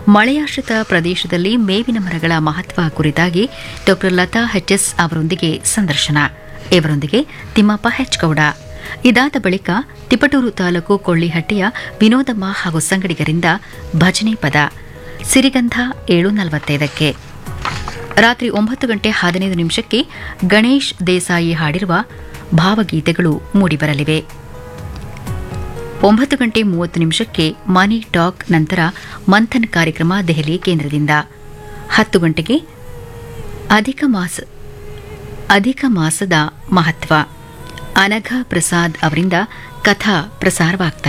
ಮಳೆಯಾಶ್ರಿತ ಪ್ರದೇಶದಲ್ಲಿ ಮೇವಿನ ಮರಗಳ ಮಹತ್ವ ಕುರಿತಾಗಿ ಡಾ ಲತಾ ಹೆಚ್ಎಸ್ ಅವರೊಂದಿಗೆ ಸಂದರ್ಶನ ಇವರೊಂದಿಗೆ ತಿಮ್ಮಪ್ಪ ಹೆಚ್ಗೌಡ ಇದಾದ ಬಳಿಕ ತಿಪಟೂರು ತಾಲೂಕು ಕೊಳ್ಳಿಹಟ್ಟಿಯ ವಿನೋದಮ್ಮ ಹಾಗೂ ಸಂಗಡಿಗರಿಂದ ಭಜನೆ ಪದ ಸಿರಿಗಂಧ ಏಳು ನಲವತ್ತೈದಕ್ಕೆ ರಾತ್ರಿ ಒಂಬತ್ತು ಗಂಟೆ ಹದಿನೈದು ನಿಮಿಷಕ್ಕೆ ಗಣೇಶ್ ದೇಸಾಯಿ ಹಾಡಿರುವ ಭಾವಗೀತೆಗಳು ಮೂಡಿಬರಲಿವೆ ಒಂಬತ್ತು ಗಂಟೆ ಮೂವತ್ತು ನಿಮಿಷಕ್ಕೆ ಮನಿ ಟಾಕ್ ನಂತರ ಮಂಥನ್ ಕಾರ್ಯಕ್ರಮ ದೆಹಲಿ ಕೇಂದ್ರದಿಂದ ಹತ್ತು ಗಂಟೆಗೆ ಅಧಿಕ ಮಾಸ ಅಧಿಕ ಮಾಸದ ಮಹತ್ವ ಅನಘಾ ಪ್ರಸಾದ್ ಅವರಿಂದ ಕಥಾ ಪ್ರಸಾರವಾಗ್ತಾ